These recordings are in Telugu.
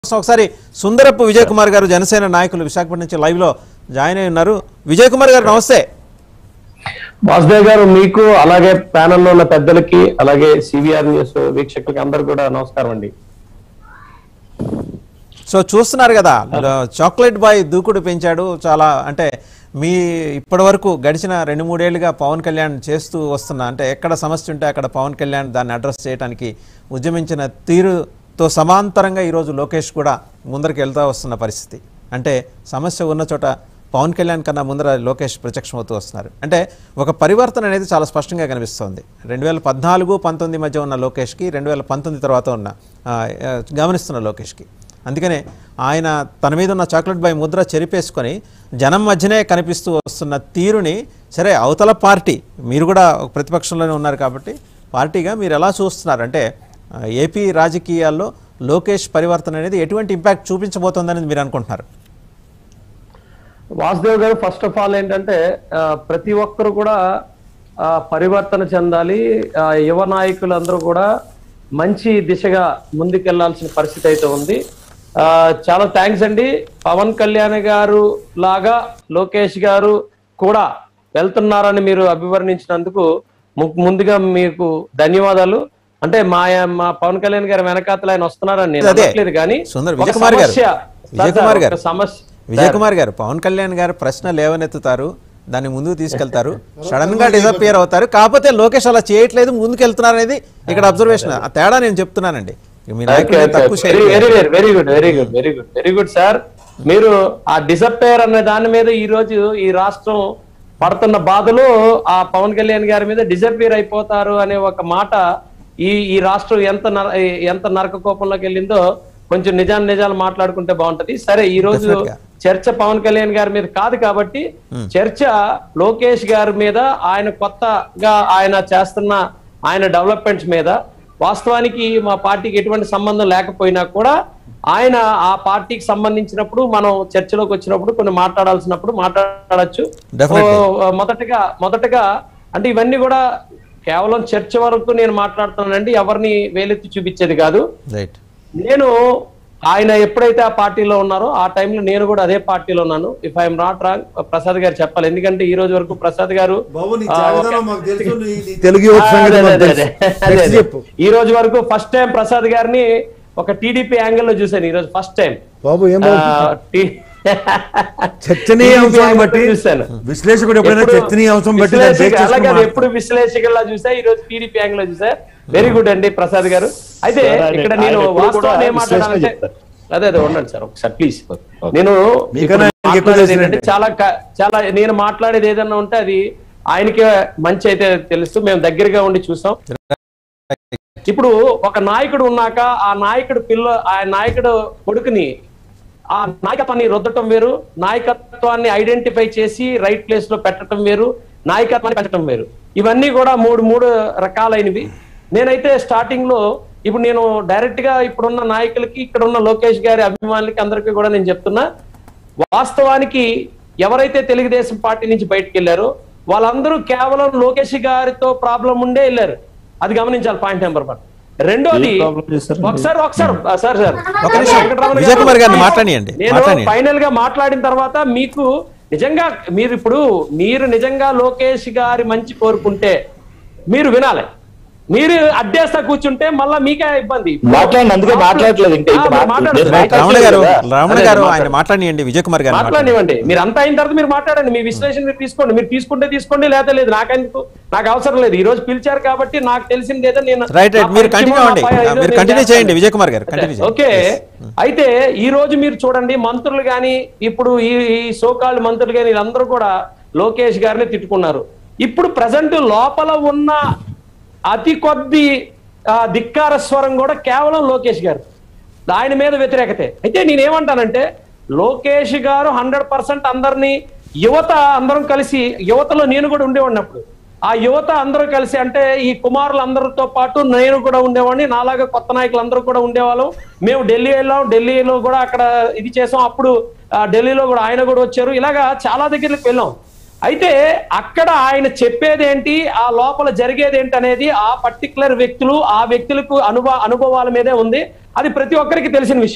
కోసం ఒకసారి సుందరపు విజయ్ కుమార్ గారు జనసేన నాయకులు విశాఖపట్నం నుంచి లైవ్ లో జాయిన్ అయి ఉన్నారు విజయ్ కుమార్ గారు నమస్తే వాసుదేవ్ గారు మీకు అలాగే ప్యానెల్ లో ఉన్న పెద్దలకి అలాగే సివిఆర్ న్యూస్ వీక్షకులకి అందరు కూడా నమస్కారం అండి సో చూస్తున్నారు కదా చాక్లెట్ బాయ్ దూకుడు పెంచాడు చాలా అంటే మీ ఇప్పటి వరకు గడిచిన రెండు మూడేళ్లుగా పవన్ కళ్యాణ్ చేస్తూ వస్తున్న అంటే ఎక్కడ సమస్య ఉంటే అక్కడ పవన్ కళ్యాణ్ దాన్ని అడ్రస్ చేయడానికి ఉద్యమించిన తీరుతో సమాంతరంగా ఈరోజు లోకేష్ కూడా ముందరికి వెళ్తూ వస్తున్న పరిస్థితి అంటే సమస్య ఉన్న చోట పవన్ కళ్యాణ్ కన్నా ముందర లోకేష్ ప్రత్యక్షమవుతూ వస్తున్నారు అంటే ఒక పరివర్తన అనేది చాలా స్పష్టంగా కనిపిస్తోంది రెండు వేల పద్నాలుగు పంతొమ్మిది మధ్య ఉన్న లోకేష్కి రెండు వేల పంతొమ్మిది తర్వాత ఉన్న ఆ, ఆ, గమనిస్తున్న లోకేష్కి అందుకనే ఆయన తన మీద ఉన్న చాక్లెట్ బాయ్ ముద్ర చెరిపేసుకొని జనం మధ్యనే కనిపిస్తూ వస్తున్న తీరుని సరే అవతల పార్టీ మీరు కూడా ఒక ప్రతిపక్షంలోనే ఉన్నారు కాబట్టి పార్టీగా మీరు ఎలా చూస్తున్నారు అంటే ఆ, ఏపీ రాజకీయాల్లో లోకేష్ పరివర్తన అనేది ఎటువంటి ఇంపాక్ట్ చూపించబోతోందనేది మీరు అనుకుంటున్నారు వాసుదేవ్ గారు ఫస్ట్ ఆఫ్ ఆల్ ఏంటంటే ఆ, ప్రతి ఒక్కరు కూడా ఆ, పరివర్తన చెందాలి ఆ, యువ నాయకులందరూ కూడా మంచి దిశగా ముందుకెళ్లాల్సిన పరిస్థితి అయితే ఉంది ఆ, చాలా థ్యాంక్స్ అండి పవన్ కళ్యాణ్ గారు లాగా లోకేష్ గారు కూడా వెళ్తున్నారని మీరు అభివర్ణించినందుకు ము- ముందుగా మీకు ధన్యవాదాలు అంటే మా మా పవన్ కళ్యాణ్ గారు వెనకాతలు ఆయన వస్తున్నారని నేను అదే. అనట్లేదు కానీ సుందర్ ఒక విజయ్ కుమార్ గారు. సమస్య- విజయ్ కుమార్ గారు. ఒక సమస్య విజయ్ కుమార్ గారు పవన్ కళ్యాణ్ గారు ప్రశ్న లేవనెత్తుతారు దాన్ని ముందుకు తీసుకెళ్తారు సడన్ గా డిసపియర్ అవుతారు కాకపోతే లోకేష్ అలా చేయట్లేదు ముందుకు వెళ్తున్నారు అనేది ఇక్కడ అబ్జర్వేషన్ ఆ తేడా నేను చెప్తున్నానండి మీ నాయకులు ఏం తక్కువ వెరీ చేయలేదు. Very very good very good very good very good sir మీరు ఆ డిసప్పేర్ అనే దాని మీద ఈ రోజు ఈ రాష్ట్రం పడుతున్న బాధలు ఆ పవన్ కళ్యాణ్ గారి మీద డిసప్పేర్ అయిపోతారు అనే ఒక మాట ఈ ఈ రాష్ట్రం ఎంత నర- ఎంత నరక కోపంలోకి వెళ్ళిందో కొంచెం నిజాన్ని నిజాలు మాట్లాడుకుంటే బాగుంటది సరే ఈ రోజు Definitely గా. చర్చ పవన్ కళ్యాణ్ గారి మీద కాదు కాబట్టి చర్చ లోకేష్ గారి మీద ఆయన కొత్తగా ఆయన చేస్తున్న ఆయన డెవలప్మెంట్స్ మీద వాస్తవానికి మా పార్టీకి ఎటువంటి సంబంధం లేకపోయినా కూడా ఆయన ఆ పార్టీకి సంబంధించినప్పుడు మనం చర్చలోకి వచ్చినప్పుడు కొన్ని మాట్లాడాల్సినప్పుడు మాట్లాడచ్చు Definitely. ఓ, మొదటగా మొదటగా అంటే ఇవన్నీ కూడా కేవలం చర్చ వరకు నేను మాట్లాడుతున్నానండి ఎవరిని వేలెత్తి చూపించేది కాదు రైట్ నేను ఆయన ఎప్పుడైతే ఆ పార్టీలో ఉన్నారో ఆ టైంలో నేను కూడా అదే పార్టీలో ఉన్నాను if I'm not wrong Prasad garu చెప్పాలి ఎందుకంటే ఈ రోజు వరకు ప్రసాద్ గారు బాబు నీ ఆ, జాగ్రత్తలో ఒక- మాకు తెలుసు నీ నీ తెలుగు యువత అదే, సంగతి అదే, మాకు అదే, తెలుసు. అదే, అదే, Next అదే. చెప్పు ఈ రోజు వరకు ఫస్ట్ టైం ప్రసాద్ గారిని ఒక టీడీపీ యాంగిల్ లో చూశాను ఈ రోజు ఫస్ట్ టైం బాబు ఏం ఆ, బాబు టీ- చర్చనీయ TDP అంశాన్ని angle బట్టి చూశాను విశ్లేషకుడు ఎప్పుడైనా ఎప్పుడు చర్చనీయ అంశం బట్టి దాన్ని విశ్లేషక- బేస్ అలాగే చేసుకుని అది ఎప్పుడు విశ్లేషకుల్లా చూసా ఈ రోజు టీడీపీ యాంగిల్ లో చూసా వెరీ గుడ్ అండి ప్రసాద్ గారు అయితే సార్, ఆయన- ఇక్కడ నేను ఆయన ఎప్పుడు కూడా వాస్తవాన్ని ఏం విశ్లేషణ మాట్లాడాలంటే చెప్తారు. అదే అదే ఉండండి సార్ ఒకసారి ప్లీజ్ నేను మీకన్నా ఇప్పుడు ఆయనకి ఎక్కువ మాట్లాడేది తెలిసినట్టే. ఏంటంటే చాలా క- చాలా నేను మాట్లాడేది ఏదన్నా ఉంటే అది ఆయనకే మంచి అయితే తెలుసు మేము దగ్గరగా ఉండి చూసాం ఇప్పుడు ఒక నాయకుడు ఉన్నాక ఆ నాయకుడు పిల్ల ఆ నాయకుడు కొడుకుని ఆ నాయకత్వాన్ని రుద్దటం వేరు నాయకత్వాన్ని ఐడెంటిఫై చేసి రైట్ ప్లేస్ లో పెట్టడం వేరు నాయకత్వాన్ని పెట్టడం వేరు ఇవన్నీ కూడా మూడు మూడు రకాలైనవి నేనైతే స్టార్టింగ్ లో ఇప్పుడు నేను డైరెక్ట్ గా ఇప్పుడున్న నాయకులకి ఇక్కడ ఉన్న లోకేష్ గారి అభిమానులకి అందరికీ కూడా నేను చెప్తున్నా వాస్తవానికి ఎవరైతే తెలుగుదేశం పార్టీ నుంచి బయటకు వెళ్ళారో వాళ్ళందరూ కేవలం లోకేష్ గారితో ప్రాబ్లం ఉండే వెళ్ళారు అది గమనించాలి పాయింట్ నెంబర్ వన్ రెండోది ఏ problem చేశారు? ఒకసారి ఒకసారి ఆ, సార్ సార్ ఒక నిమిషం. వెంకటరమణ విజయ్ కుమార్ గారిని గారు, మాట్లాడియండి. నేను మాట్లాడియండి. ఫైనల్ గా మాట్లాడిన తర్వాత మీకు నిజంగా మీరు ఇప్పుడు మీరు నిజంగా లోకేష్ గారి మంచి కోరుకుంటే మీరు వినాలి మీరు అడ్డేస్తా కూర్చుంటే మళ్ళా మీకే ఇబ్బంది మాట్లాడండి, అందుకే మాట్లాడట్లేదు ఇంకా. ఆ, ఇంకా మీరు మాట్లాడండి. మాట్లాడండి. రైట్, రమణ గారు కదా? రమణ అదే, గారు మాట్లాడు. ఆయన మాట్లాడియండి విజయ్ కుమార్ గారు మాట్లాడివ్వండి మీరు అంతా అయిన తర్వాత మీరు మాట్లాడండి మీ విశ్లేషణ మీరు తీసుకోండి మీరు తీసుకుంటే తీసుకోండి లేదా లేదు నాకెందుకు నాకు అవసరం లేదు ఈ రోజు పిలిచారు కాబట్టి నాకు తెలిసింది ఏదో నేను రైట్ రైట్ నా మీరు పరిచయం, కంటిన్యూ నా అవ్వండి పై- ఏదో మీరు నేను కంటిన్యూ చేస్తాను. చేయండి విజయ్ కుమార్ గారు కంటిన్యూ చేయండి ఓకే అయితే ఈ రోజు మీరు చూడండి మంత్రులు గాని ఇప్పుడు ఈ ఈ సోకాళ్ళు మంత్రులు గాని వీళ్ళందరూ కూడా లోకేష్ గారిని తిట్టుకున్నారు ఇప్పుడు ప్రజెంట్ లోపల ఉన్న అతి కొద్ది ఆ, ధిక్కార స్వరం కూడా కేవలం లోకేష్ గారు ఆయన మీద వ్యతిరేకతే అయితే నేనేమంటానంటే లోకేష్ గారు హండ్రెడ్ పర్సెంట్ అందరినీ యువత అందరం కలిసి యువతలో నేను కూడా ఉండేవాడిని అప్పుడు ఆ యువత అందరూ కలిసి అంటే ఈ కుమారులు అందరితో పాటు నేను కూడా ఉండేవాడిని నాలాగా కొత్త నాయకులు అందరూ కూడా ఉండేవాళ్ళం మేము ఢిల్లీ వెళ్ళాం ఢిల్లీలో కూడా అక్కడ ఇది చేసాం అప్పుడు ఆ, ఢిల్లీలో కూడా ఆయన కూడా వచ్చారు ఇలాగా చాలా దగ్గరికి వెళ్ళాం అయితే అక్కడ ఆయన చెప్పేది ఏంటి ఆ లోపల జరిగేది ఏంటి అనేది ఆ పర్టికులర్ వ్యక్తులు ఆ వ్యక్తులకు అనుభవ అనుభవాల మీదే ఉంది అది ప్రతి ఒక్కరికి తెలిసిన విషయం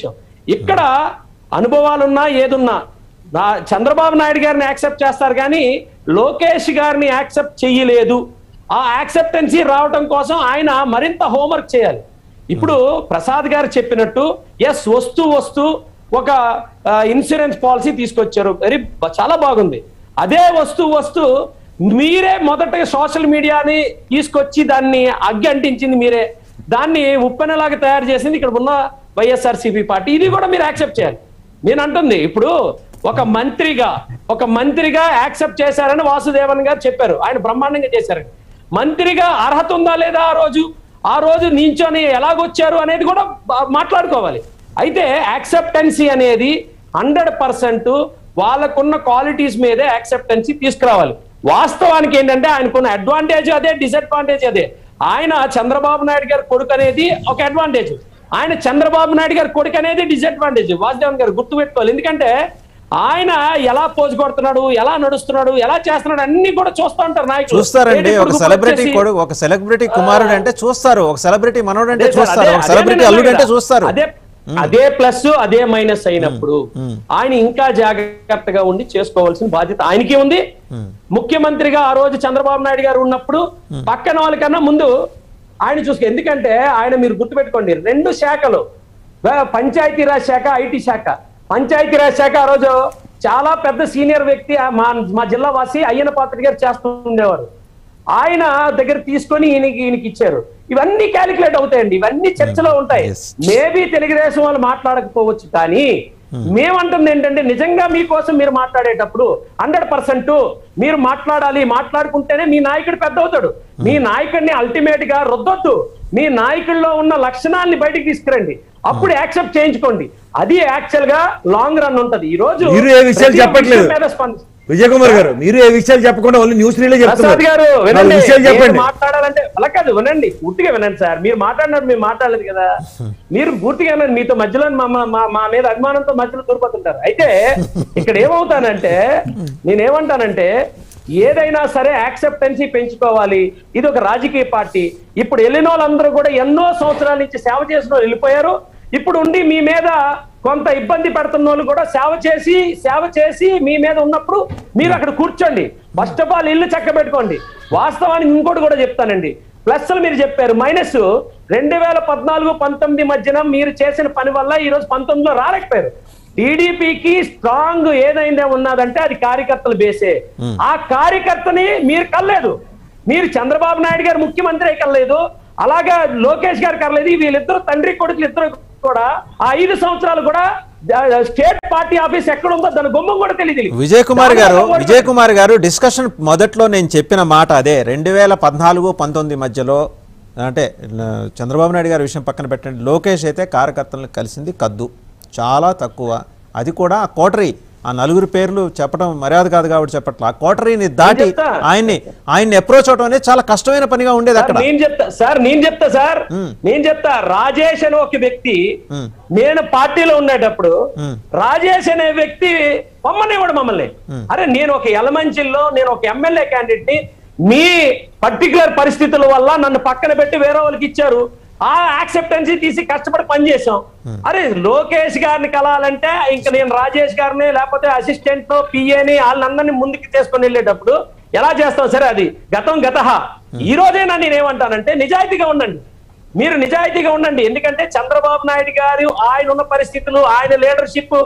ఇక్కడ అనుభవాలున్నా ఏదున్నా నా- చంద్రబాబు నాయుడు గారిని యాక్సెప్ట్ చేస్తారు కానీ లోకేష్ గారిని యాక్సెప్ట్ చెయ్యలేదు ఆ యాక్సెప్టెన్సీ రావటం కోసం ఆయన మరింత హోంవర్క్ చేయాలి ఇప్పుడు ప్రసాద్ గారు చెప్పినట్టు ఎస్ వస్తూ వస్తూ ఒక ఇన్సూరెన్స్ పాలసీ తీసుకొచ్చారు వెరీ బ- చాలా బాగుంది అదే వస్తూ వస్తూ మీరే మొదట సోషల్ మీడియాని తీసుకొచ్చి దాన్ని అగ్గి అంటించింది మీరే దాన్ని ఉప్పెనలాగా తయారు చేసింది ఇక్కడ ఉన్న వైఎస్ఆర్సీపీ పార్టీ ఇది కూడా మీరు యాక్సెప్ట్ చేయాలి నేను అంటుంది ఇప్పుడు ఒక మంత్రిగా ఒక మంత్రిగా యాక్సెప్ట్ చేశారని వాసుదేవన్ గారు చెప్పారు ఆయన బ్రహ్మాండంగా చేశారు మంత్రిగా అర్హత ఉందా లేదా ఆ రోజు ఆ రోజు నించొని ఎలాగొచ్చారు అనేది కూడా బా- మాట్లాడుకోవాలి అయితే యాక్సెప్టెన్సీ అనేది హండ్రెడ్ పర్సెంట్ వాళ్ళకున్న క్వాలిటీస్ మీదే యాక్సెప్టెన్సీ తీసుకురావాలి వాస్తవానికి ఏంటంటే ఆయనకున్న అడ్వాంటేజ్ అదే డిసడ్వాంటేజ్ అదే ఆయన చంద్రబాబు నాయుడు గారి కొడుకు అనేది ఒక అడ్వాంటేజ్ ఆయన చంద్రబాబు నాయుడు గారి కొడుకు అనేది డిసడ్వాంటేజ్ వాసుదేవన్ గారు గుర్తుపెట్టుకోవాలి ఎందుకంటే ఆయన ఎలా పోజు కొడుతున్నాడు ఎలా నడుస్తున్నాడు ఎలా చేస్తున్నాడు అన్ని కూడా చూస్తూ ఉంటారు నాయకులు చూస్తారండి ఏంటి ఒక ఇప్పుడు సెలబ్రిటీ వచ్చేసి- కొడుకు ఒక సెలబ్రిటీ కుమారుడు అంటే చూస్తారు ఒక సెలబ్రిటీ మనోడు అంటే అదే సార్, చూస్తారు అదే- ఒక అదే సెలబ్రిటీ నేను అల్లుడు అంటే అన్నా. చూస్తారు అదే అదే ప్లస్ అదే మైనస్ అయినప్పుడు ఆయన ఇంకా జాగ్రత్తగా ఉండి చేసుకోవాల్సిన బాధ్యత ఆయనకి ఉంది ముఖ్యమంత్రిగా ఆ రోజు చంద్రబాబు నాయుడు గారు ఉన్నప్పుడు పక్కన వాళ్ళకన్నా ముందు ఆయన చూసుకో ఎందుకంటే ఆయన మీరు గుర్తుపెట్టుకోండి రెండు శాఖలు వే- పంచాయతీరాజ్ శాఖ ఐటీ శాఖ పంచాయతీరాజ్ శాఖ ఆ రోజు చాలా పెద్ద సీనియర్ వ్యక్తి ఆ మా మా జిల్లా వాసి అయ్యన పాత్ర గారు చేస్తూ ఉండేవారు ఆయన దగ్గర తీసుకొని ఈయనకి ఈయనకి ఇచ్చారు ఇవన్నీ క్యాలిక్యులేట్ అవుతాయండి ఇవన్నీ చర్చలో ఉంటాయి Yes. మేబీ తెలుగుదేశం వాళ్ళు మాట్లాడకపోవచ్చు కానీ మేమంటుంది ఏంటంటే నిజంగా మీకోసం మీరు మాట్లాడేటప్పుడు హండ్రెడ్ పర్సెంట్ మీరు మాట్లాడాలి మాట్లాడుకుంటేనే మీ నాయకుడు పెద్ద అవుతాడు మీ నాయకుడిని అల్టిమేట్ గా రుద్దొద్దు మీ నాయకుల్లో ఉన్న లక్షణాన్ని బయటికి తీసుకురండి అప్పుడు యాక్సెప్ట్ చేయించుకోండి అది యాక్చువల్ గా లాంగ్ రన్ ఉంటది ఈ రోజు మీరు ఏ విషయాలు ప్రతి ఒక్క చెప్పట్లేదు. విషయం మీద స్పంది- విజయ్ కుమార్ గారు మీరు ఏ విషయాలు చెప్పకుండా ఓన్లీ న్యూస్ రీలే ప్రసాద్ చెప్తున్నారు గారు నాలుగు వినండి విషయాలు నేను చెప్పండి మాట్లాడాలంటే అలా కాదు వినండి పూర్తిగా వినండి సార్ మీరు మాట్లాడినట్టు మీరు మాట్లాడలేదు కదా మీరు పూర్తిగా వినండి మీతో మధ్యలో మా మా- మా మా మీద అభిమానంతో మధ్యలో దూరిపోతుంటారు అయితే ఇక్కడ ఏమవుతానంటే నేనేమంటానంటే ఏదైనా సరే యాక్సెప్టెన్సీ పెంచుకోవాలి ఇది ఒక రాజకీయ పార్టీ ఇప్పుడు వెళ్ళిన వాళ్ళందరూ కూడా ఎన్నో సంవత్సరాల నుంచి సేవ చేసిన వాళ్ళు వెళ్ళిపోయారు ఇప్పుడు ఉండి మీ మీద కొంత ఇబ్బంది పడుతున్న వాళ్ళు కూడా సేవ చేసి సేవ చేసి మీ మీద ఉన్నప్పుడు మీరు అక్కడ కూర్చోండి ఫస్ట్ ఆఫ్ ఆల్ ఇల్లు చక్క పెట్టుకోండి వాస్తవానికి ఇంకోటి కూడా చెప్తానండి ప్లస్ మీరు చెప్పారు మైనస్ రెండు వేల పద్నాలుగు పంతొమ్మిది మధ్యన మీరు చేసిన పని వల్ల ఈ రోజు పంతొమ్మిదిలో రాలేకపోయారు టీడీపీకి స్ట్రాంగ్ ఏదైనా ఉన్నదంటే అది కార్యకర్తల బేసే ఆ కార్యకర్తని మీరు కల్లేదు మీరు చంద్రబాబు నాయుడు గారు ముఖ్యమంత్రి కలలేదు అలాగా లోకేష్ గారు కలలేదు వీళ్ళిద్దరు తండ్రి కొడుకులు ఇద్దరు కూడా ఆ ఐదు సంవత్సరాలు కూడా ఆ, స్టేట్ పార్టీ ఆఫీస్ ఎక్కడ ఉందో దాని గుమ్మం కూడా తెలియదు విజయ్ కుమార్ గారు దానివల్ల విజయ్ కుమార్ గారు డిస్కషన్ మొదట్లో నేను చెప్పిన మాట అదే రెండు వేల పద్నాలుగు పంతొమ్మిది మధ్యలో అంటే ఆ, చంద్రబాబు నాయుడు గారి విషయం పక్కన పెట్టండి లోకేష్ అయితే కార్యకర్తలను కలిసింది కద్దు చాలా తక్కువ అది కూడా ఆ కోటరీ ఆ నలుగురు పేర్లు చెప్పడం మర్యాద కాదు కాబట్టి చెప్పట్లా ఆ కోటరీని దాటి చెప్తా. ఆయన్ని ఆయన్ని అప్రోచ్ అవడం అనేది చాలా కష్టమైన పనిగా ఉండేది సార్, అక్కడ నేను చెప్తా సార్ నేను చెప్తా సార్ నేను చెప్తా రాజేష్ అనే ఒక వ్యక్తి మ్. నేను పార్టీలో ఉండేటప్పుడు మ్. రాజేష్ అనే వ్యక్తి మమ్మల్ని మమ్మల్ని అరే నేను ఒక ఎలమంచిల్లో నేను ఒక ఎమ్మెల్యే క్యాండిడేట్ ని మీ పర్టికులర్ పరిస్థితుల వల్ల నన్ను పక్కన పెట్టి వేరే వాళ్ళకి ఇచ్చారు ఆ యాక్సెప్టెన్సీ తీసి కష్టపడి పనిచేసాం అరే లోకేష్ గారిని కలాలంటే ఇంకా నేను రాజేష్ గారిని లేకపోతే అసిస్టెంట్ పిఏని వాళ్ళందరినీ ముందుకు చేసుకొని వెళ్ళేటప్పుడు ఎలా చేస్తాం సరే అది గతం గత ఈ రోజైనా నేనేమంటానంటే నిజాయితీగా ఉండండి మీరు నిజాయితీగా ఉండండి ఎందుకంటే చంద్రబాబు నాయుడు గారు ఆయన ఉన్న పరిస్థితులు ఆయన లీడర్షిప్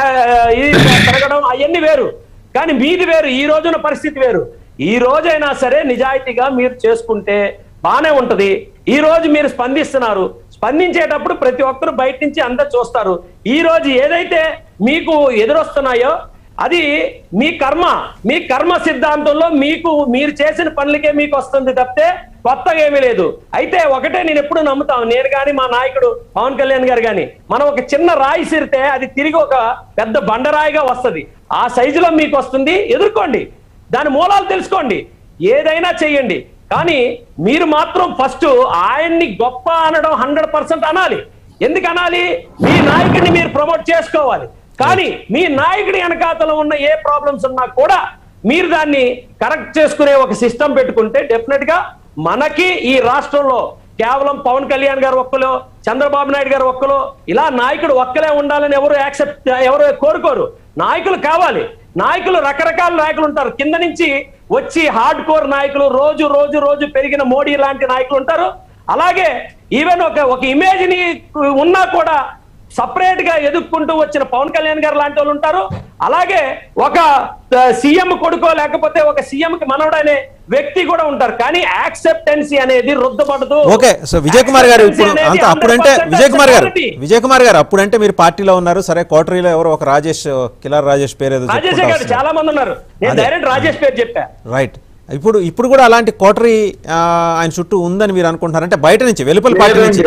ఇది పెరగడం అవన్నీ వేరు కానీ మీది వేరు ఈ రోజున పరిస్థితి వేరు ఈ రోజైనా సరే నిజాయితీగా మీరు చేసుకుంటే బానే ఉంటది ఈ రోజు మీరు స్పందిస్తున్నారు స్పందించేటప్పుడు ప్రతి ఒక్కరు బయట నుంచి అంతా చూస్తారు ఈ రోజు ఏదైతే మీకు ఎదురొస్తున్నాయో అది మీ కర్మ మీ కర్మ సిద్ధాంతంలో మీకు మీరు చేసిన పనులకే మీకు వస్తుంది తప్పితే కొత్తగా ఏమీ లేదు అయితే ఒకటే నేను ఎప్పుడు నమ్ముతాను నేను కానీ మా నాయకుడు పవన్ కళ్యాణ్ గారు కానీ మనం ఒక చిన్న రాయి సిరితే అది తిరిగి ఒక పెద్ద బండరాయిగా వస్తది ఆ సైజులో మీకు వస్తుంది ఎదుర్కోండి దాని మూలాలు తెలుసుకోండి ఏదైనా చెయ్యండి కానీ మీరు మాత్రం ఫస్ట్ ఆయన్ని గొప్ప అనడం హండ్రెడ్ పర్సెంట్ అనాలి ఎందుకు అనాలి మీ నాయకుడిని మీరు ప్రమోట్ చేసుకోవాలి కానీ మీ నాయకుడి వెనకాతలో ఉన్న ఏ ప్రాబ్లమ్స్ ఉన్నా కూడా మీరు దాన్ని కరెక్ట్ చేసుకునే ఒక సిస్టమ్ పెట్టుకుంటే డెఫినెట్ గా మనకి ఈ రాష్ట్రంలో కేవలం పవన్ కళ్యాణ్ గారు ఒక్కలో చంద్రబాబు నాయుడు గారు ఒక్కలో ఇలా నాయకుడు ఒక్కలే ఉండాలని ఎవరు యాక్సెప్ట్ ఎవరు కోరుకోరు నాయకులు కావాలి నాయకులు రకరకాల నాయకులు ఉంటారు కింద నుంచి వచ్చి హార్డ్ కోర్ నాయకులు రోజు రోజు రోజు పెరిగిన మోడీ లాంటి నాయకులు ఉంటారు అలాగే ఈవెన్ ఒక ఒక ఇమేజ్ ని ఉన్నా కూడా సపరేట్ గా ఎదుక్కుంటూ వచ్చిన పవన్ కళ్యాణ్ గారు లాంటి వాళ్ళు ఉంటారు అలాగే ఒక సీఎం కొడుకో లేకపోతే ఒక సీఎం కి మనవడనే వ్యక్తి కూడా ఉంటారు కానీ యాక్సెప్టెన్సీ అనేది రుద్దపడదు ఓకే సో విజయ్ కుమార్ గారు ఇప్పుడు Acceptance అంత అనేది అప్పుడంటే 100% విజయ్ కుమార్ గారు quality. విజయ్ కుమార్ గారు అప్పుడంటే మీరు పార్టీలో ఉన్నారు సరే కోటరీలో ఎవరో ఒక రాజేష్ కిలార్ రాజేష్ పేరు ఏదో రాజేష్ చెప్పుకుంటూ గారు వస్తున్నారు. చాలా మంది ఉన్నారు నేను అదే. డైరెక్ట్ రాజేష్ పేరు చెప్పా రైట్ ఇప్పుడు ఇప్పుడు కూడా అలాంటి కోటరీ ఆ, ఆయన చుట్టూ ఉందని మీరు అనుకుంటున్నారు అంటే బయట నుంచి వెలుపల పార్టీ నుంచి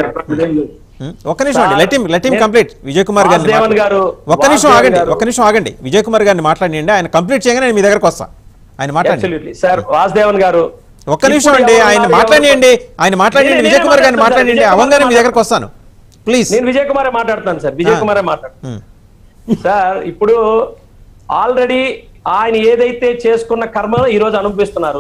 ఉం? ఒక్క నిమిషం అండి లెట్ లెట్ నేను- కంప్లీట్ విజయ్ కుమార్ గారిని వాసుదేవన్ మాట్లా- గారు, ఒక్క నిమిషం వాసుదేవన్ ఆగండి గారు. ఒక్క నిమిషం ఆగండి విజయ్ కుమార్ గారిని మాట్లాడండి ఆయన కంప్లీట్ చేయగానే నేను మీ దగ్గరకు వస్తా ఆయన మాట్లాడండి అబ్సల్యూట్లీ సార్ వాసుదేవన్ గారు ఒక్క నిమిషం ఇప్పుడు అండి ఎవరు ఆయన ఉన్నారు, మాట్లాడియండి ఆయన మాట్లాడియండి నేనే- విజయ్ కుమార్ గారిని నేనే మాట్లాడండి మాట్లాడతాను, అవంగానే మీ విజయ్ దగ్గరకు వస్తాను ప్లీజ్ నేను విజయ్ కుమారే మాట్లాడతాను సార్ విజయ్ ఆ. కుమారే మాట్లాడతాను సార్ ఇప్పుడు ఆల్రెడీ ఆయన ఏదైతే చేసుకున్న కర్మను ఈ రోజు అనుభవిస్తున్నారు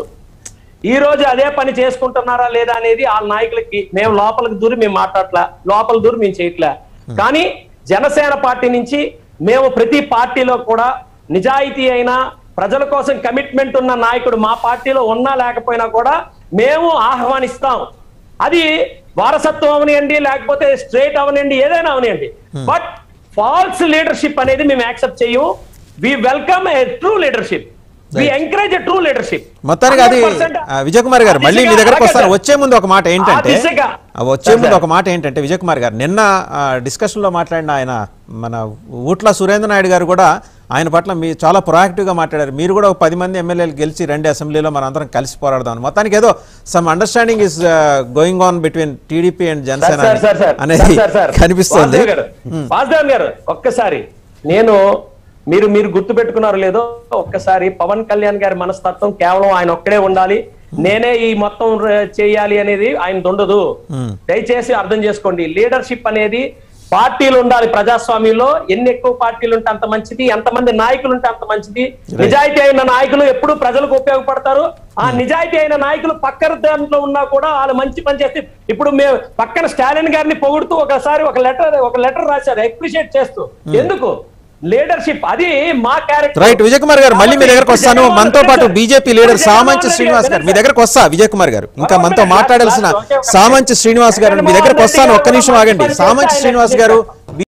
ఈ రోజు అదే పని చేసుకుంటున్నారా లేదా అనేది ఆ నాయకులకి మేము లోపలికి దూరి మేము మాట్లాడట్లా లోపల దూరి మేము చేయట్లే కానీ జనసేన పార్టీ నుంచి మేము ప్రతి పార్టీలో కూడా నిజాయితీ అయినా ప్రజల కోసం కమిట్మెంట్ ఉన్న నాయకుడు మా పార్టీలో ఉన్నా లేకపోయినా కూడా మేము ఆహ్వానిస్తాం అది వారసత్వం అవనియండి లేకపోతే స్ట్రేట్ అవనియండి ఏదైనా అవనియండి బట్ ఫాల్స్ లీడర్షిప్ అనేది మేము యాక్సెప్ట్ చేయము we welcome a true leadership we encourage true leadership మొత్తానికి అది ఆ, విజయ్ కుమార్ గారు మళ్ళీ మీ దగ్గరకు వస్తాను వచ్చే ముందు ఒక మాట ఏంటంటే ఆ దిశగా. ఆ, వచ్చే ముందు ఒక మాట ఏంటంటే విజయ్ కుమార్ గారు నిన్న డిస్కషన్ లో మాట్లాడిన ఆయన మన ఊట్ల సురేంద్ర నాయుడు గారు కూడా ఆయన పట్ల మీ చాలా ప్రొయాక్టివ్ గా మాట్లాడారు మీరు కూడా ఒక పది మంది ఎమ్మెల్యేలు గెలిచి రెండు అసెంబ్లీలో మన అందరం కలిసి పోరాడదాం మొత్తానికి ఏదో some understanding is going on between TDP and Janasena sir, sir, sir, అనేది సార్, సార్, సార్. కనిపిస్తోంది వాసుదేవ్ గారు, వాసుదేవ్ గారు ఒక్కసారి నేను మీరు మీరు గుర్తు పెట్టుకున్నారో లేదో ఒక్కసారి పవన్ కళ్యాణ్ గారి మనస్తత్వం కేవలం ఆయన ఒక్కడే ఉండాలి నేనే ఈ మొత్తం ర- చేయాలి అనేది ఆయన ఉండదు దయచేసి అర్థం చేసుకోండి లీడర్షిప్ అనేది పార్టీలు ఉండాలి ప్రజాస్వామ్యంలో ఎన్ని ఎక్కువ పార్టీలు ఉంటే అంత మంచిది ఎంతమంది నాయకులు ఉంటే అంత మంచిది నిజాయితీ అయిన నాయకులు ఎప్పుడు ప్రజలకు ఉపయోగపడతారు ఆ నిజాయితీ అయిన నాయకులు పక్కన దాంట్లో ఉన్నా కూడా వాళ్ళు మంచి పని చేస్తే ఇప్పుడు మేము పక్కన స్టాలిన్ గారిని పొగుడుతూ ఒకసారి ఒక లెటర్ ఒక లెటర్ రాశారు అప్రిషియేట్ చేస్తూ ఎందుకు లీడర్షిప్ అది మా క్యారెక్టర్ రైట్ విజయ్ కుమార్ గారు మళ్ళీ మీ దగ్గరకు వస్తాను మనతో పాటు బీజేపీ లీడర్ సామంచి శ్రీనివాస్ గారు మీ దగ్గరకు వస్తా విజయ్ కుమార్ గారు ఇంకా మనతో మాట్లాడాల్సిన సామంచి శ్రీనివాస్ గారు మీ దగ్గరకు వస్తాను ఒక్క నిమిషం ఆగండి సామంచి శ్రీనివాస్ గారు